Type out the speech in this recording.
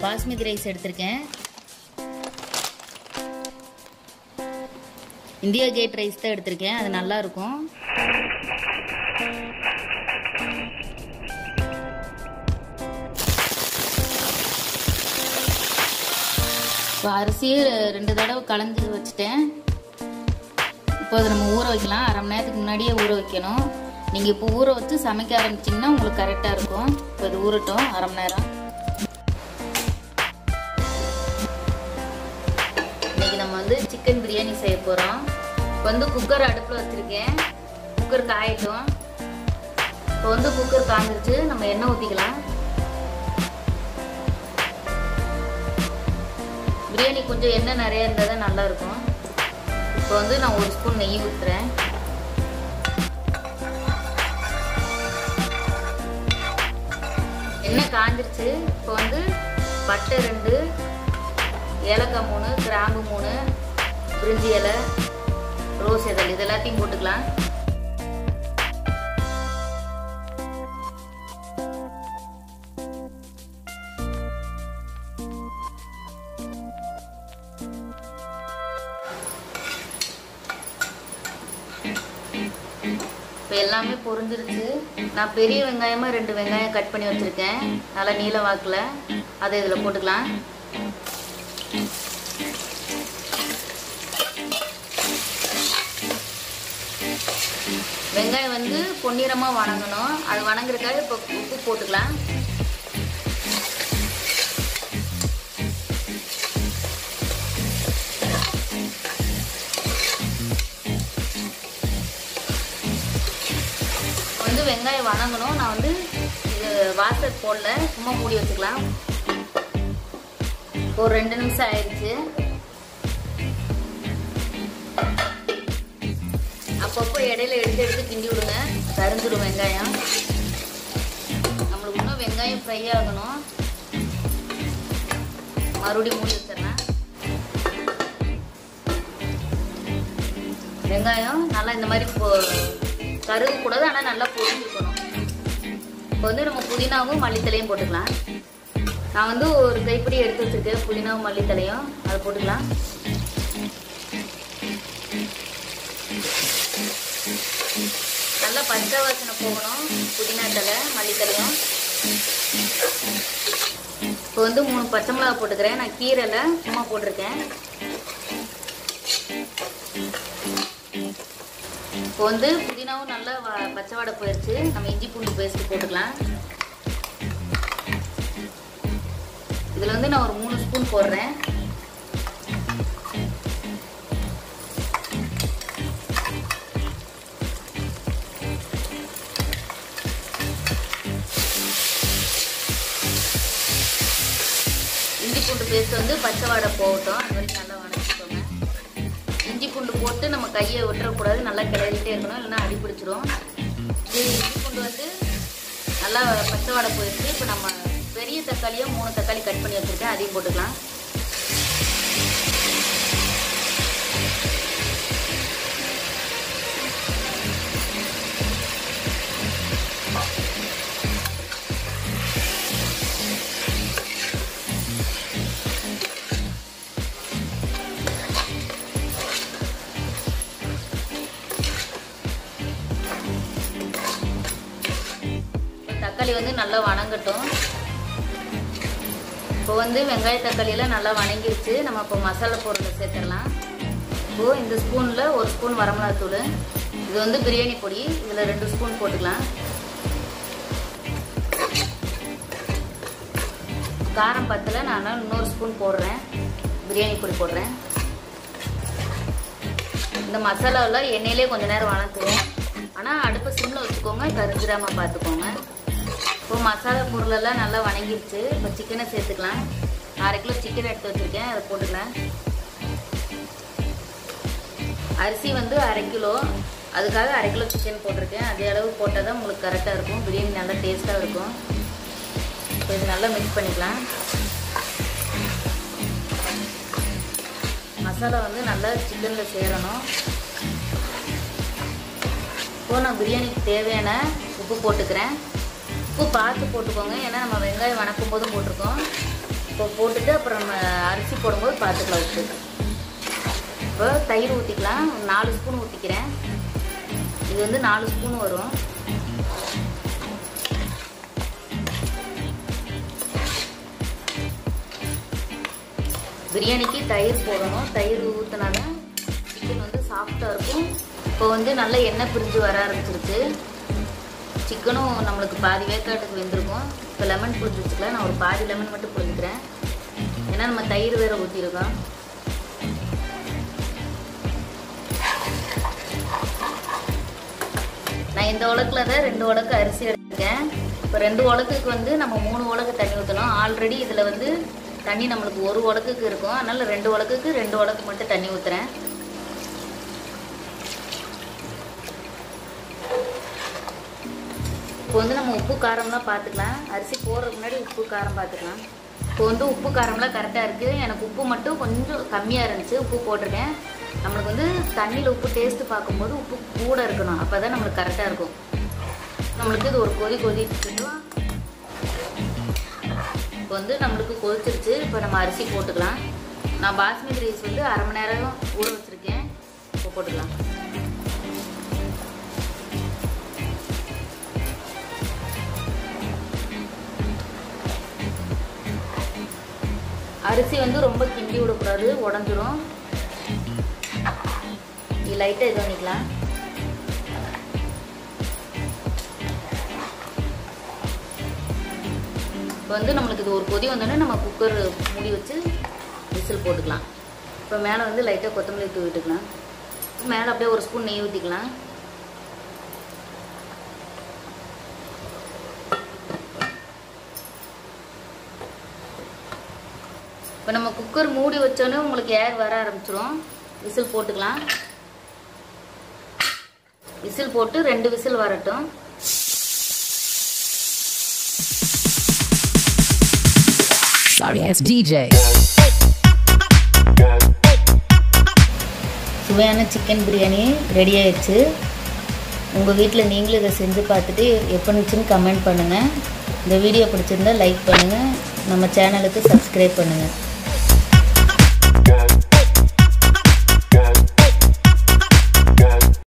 Basmati rice எடுத்திருக்கேன் India gate rice தான் எடுத்திருக்கேன் அது நல்லா இருக்கும் இப்போ அரிசியை ரெண்டு தடவை கலந்து வச்சுட்டேன் இப்போ அதை நம்ம ஊற வைக்கலாம் அரை மணி நேரத்துக்கு முன்னாடியே ஊற வைக்கணும் நீங்கள் இப்போ ஊற வச்சு சமைக்க ஆரம்பிச்சிங்கன்னா உங்களுக்கு கரெக்டாக இருக்கும் இப்போ இது ஊறட்டும் அரை மணி நேரம் இன்னைக்கு நம்ம வந்து சிக்கன் பிரியாணி செய்ய போகிறோம் இப்போ வந்து குக்கர் அடுப்பில் வச்சுருக்கேன் குக்கர் காயட்டும் இப்போ வந்து குக்கர் காய்ஞ்சிருச்சு நம்ம எண்ணெய் ஊற்றிக்கலாம் பிரியாணி கொஞ்சம் எண்ணெய் நிறைய இருந்தால் தான் நல்லா இருக்கும் இப்போ வந்து நான் ஒரு ஸ்பூன் நெய் ஊற்றுறேன் எண்ணெய் காஞ்சிருச்சு இப்போ வந்து பட்டை ரெண்டு ஏலக்காய் மூணு கிராம்பு மூணு பிரிஞ்சி இலை ரோஸ் இதழ் இது எல்லாத்தையும் போட்டுக்கலாம் இப்போ எல்லாமே பொரிஞ்சிருச்சு நான் பெரிய வெங்காயமாக ரெண்டு வெங்காயம் கட் பண்ணி வச்சுருக்கேன் நல்லா நீல வாக்கில் அதை இதில் போட்டுக்கலாம் வெங்காயம் வந்து பொன்னிறமாக வணங்கணும் அது வணங்குறதுக்காக இப்போ உப்பு போட்டுக்கலாம் வந்து வெங்காயம் வணங்கணும் நான் வந்து இது வாசல் போடல சும்மா மூடி வச்சுக்கலாம் ஒரு ரெண்டு நிமிஷம் ஆயிடுச்சு அப்பப்போ இடையில எடுத்து எடுத்து கிண்டி விடுங்க கருந்துடும் வெங்காயம் நம்மளுக்கு இன்னும் வெங்காயம் ஃப்ரை ஆகணும் மறுபடியும் மூடி வச்சிடலாம் வெங்காயம் நல்லா இந்த மாதிரி போ கருகு கூடாது ஆனால் நல்லா பொரிஞ்சுக்கணும் இப்போ வந்து நம்ம புதினாவும் மல்லித்தலையும் போட்டுக்கலாம் நான் வந்து ஒரு கைப்பிடி எடுத்து வச்சிருக்கேன் புதினாவும் மல்லித்தலையும் அதை போட்டுக்கலாம் நல்லா பச்சை வாசனை போகணும் புதினா தலை மல்லித்தலையும் இப்போ வந்து மூணு பச்சை மிளகா போட்டுக்கிறேன் நான் கீரைல சும்மா போட்டிருக்கேன் இப்போ வந்து புதினாவும் நல்லா வ- பச்சை வாடை போயிடுச்சு நம்ம இஞ்சி பூண்டு பேஸ்ட் போட்டுக்கலாம் இதில் வந்து நான் ஒரு மூணு ஸ்பூன் போடுறேன் இஞ்சி பூண்டு பேஸ்ட் வந்து பச்சை வாடை போகட்டும் அது வரைக்கும் நல்லா வணக்கிக்கோங்க இஞ்சி பூண்டு போட்டு நம்ம கையை விட்டுறக்கூடாது நல்லா கிளறிட்டே இருக்கணும் இல்லைன்னா அடி பிடிச்சிரும் இது இஞ்சி பூண்டு வந்து நல்லா பச்சை வாடை போயிடுச்சு இப்போ நம்ம பெரிய தக்காளியும் மூணு தக்காளி கட் பண்ணி வச்சுருக்கேன் அதையும் போட்டுக்கலாம் தக்காளி வந்து நல்லா வணங்கட்டும் இப்போ வந்து வெங்காய தக்காளியெல்லாம் நல்லா வணங்கிருச்சு நம்ம இப்போ மசாலா பொருளை சேர்த்துடலாம் இப்போ இந்த ஸ்பூனில் ஒரு ஸ்பூன் வரமிளகாத்தூள் இது வந்து பிரியாணி பொடி இதில் ரெண்டு ஸ்பூன் போட்டுக்கலாம் காரம் பத்தில் நான் இன்னொரு ஸ்பூன் போடுறேன் பிரியாணி பொடி போடுறேன் இந்த மசாலாவில் எண்ணெயிலே கொஞ்ச நேரம் வணக்குவோம் ஆனால் அடுப்பை சிம்மில் வச்சுக்கோங்க கரிஞ்சிடாமல் பார்த்துக்கோங்க இப்போ மசாலா பொருளெல்லாம் நல்லா வணங்கிருச்சு இப்போ சிக்கனை சேர்த்துக்கலாம் அரை கிலோ சிக்கன் எடுத்து வச்சுருக்கேன் அதை போட்டுக்கலாம் அரிசி வந்து அரை கிலோ அதுக்காக அரை கிலோ சிக்கன் போட்டிருக்கேன் அதே அளவு போட்டால் தான் உங்களுக்கு கரெக்டாக இருக்கும் பிரியாணி நல்லா டேஸ்ட்டாக இருக்கும் இப்போ இது நல்லா மிக்ஸ் பண்ணிக்கலாம் மசாலா வந்து நல்லா சிக்கனில் சேரணும் இப்போ நான் பிரியாணிக்கு தேவையான உப்பு போட்டுக்கிறேன் உப்பு பார்த்து போட்டுக்கோங்க ஏன்னா நம்ம வெங்காயம் வணக்கும் போதும் போட்டிருக்கோம் இப்போ போட்டுட்டு அப்புறம் நம்ம அரிசி போடும்போது பார்த்துக்கலாம் உப்பு இப்போ தயிர் ஊற்றிக்கலாம் ஒரு நாலு ஸ்பூன் ஊற்றிக்கிறேன் இது வந்து நாலு ஸ்பூன் வரும் பிரியாணிக்கு தயிர் போடணும் தயிர் ஊற்றினா தான் சிக்கன் வந்து சாஃப்டாக இருக்கும் இப்போ வந்து நல்லா எண்ணெய் பிரிஞ்சு வர ஆரம்பிச்சிருச்சு சிக்கனும் நம்மளுக்கு பாதி வேக்காட்டுக்கு வெந்திருக்கும் இப்போ லெமன் புளிஞ்சு வச்சுக்கலாம் நான் ஒரு பாதி லெமன் மட்டும் புளிஞ்சுக்கிறேன் ஏன்னா நம்ம தயிர் வேற ஊற்றிருக்கோம் நான் இந்த உலக்கில் தான் ரெண்டு உலக்கு அரிசி எடுத்துருக்கேன் இப்போ ரெண்டு உலக்குக்கு வந்து நம்ம மூணு உலக்கு தண்ணி ஊற்றணும் ஆல்ரெடி இதில் வந்து தண்ணி நம்மளுக்கு ஒரு உலக்குக்கு இருக்கும் அதனால ரெண்டு உலக்குக்கு ரெண்டு உலக்கு மட்டும் தண்ணி ஊற்றுறேன் இப்போ வந்து நம்ம உப்பு காரம்லாம் பார்த்துக்கலாம் அரிசி போடுறதுக்கு முன்னாடி உப்பு காரம் பார்த்துக்கலாம் இப்போ வந்து உப்பு காரம்லாம் கரெக்டாக இருக்குது எனக்கு உப்பு மட்டும் கொஞ்சம் கம்மியாக இருந்துச்சு உப்பு போட்டிருக்கேன் நம்மளுக்கு வந்து தண்ணியில் உப்பு டேஸ்ட்டு பார்க்கும்போது உப்பு கூட இருக்கணும் அப்போ தான் நம்மளுக்கு கரெக்டாக இருக்கும் நம்மளுக்கு இது ஒரு கொதி கொதிச்சுட்டும் இப்போ வந்து நம்மளுக்கு கொதிச்சிருச்சு இப்போ நம்ம அரிசி போட்டுக்கலாம் நான் பாஸ்மதி ரைஸ் வந்து அரை மணி நேரம் ஊற வச்சுருக்கேன் இப்போ போட்டுக்கலாம் அரிசி வந்து ரொம்ப கிண்டி விடக்கூடாது உடஞ்சிரும் இது லைட்டாக இது பண்ணிக்கலாம் இப்போ வந்து நம்மளுக்கு இது ஒரு கொதி வந்தோடனே நம்ம குக்கர் மூடி வச்சு விசில் போட்டுக்கலாம் இப்போ மேலே வந்து லைட்டாக கொத்தமல்லி தூவி விட்டுக்கலாம் மேலே அப்படியே ஒரு ஸ்பூன் நெய் ஊற்றிக்கலாம் இப்போ நம்ம குக்கர் மூடி வச்சோன்னே உங்களுக்கு ஏர் வர ஆரம்பிச்சிரும் விசில் போட்டுக்கலாம் விசில் போட்டு ரெண்டு விசில் வரட்டும் Sorry ass DJ. சுவையான சிக்கன் பிரியாணி ரெடி ஆயிடுச்சு உங்கள் வீட்டில் நீங்களும் இதை செஞ்சு பார்த்துட்டு எப்போ இருந்துச்சுன்னு கமெண்ட் பண்ணுங்கள் இந்த வீடியோ பிடிச்சிருந்தா லைக் பண்ணுங்கள் நம்ம சேனலுக்கு சப்ஸ்கிரைப் பண்ணுங்கள்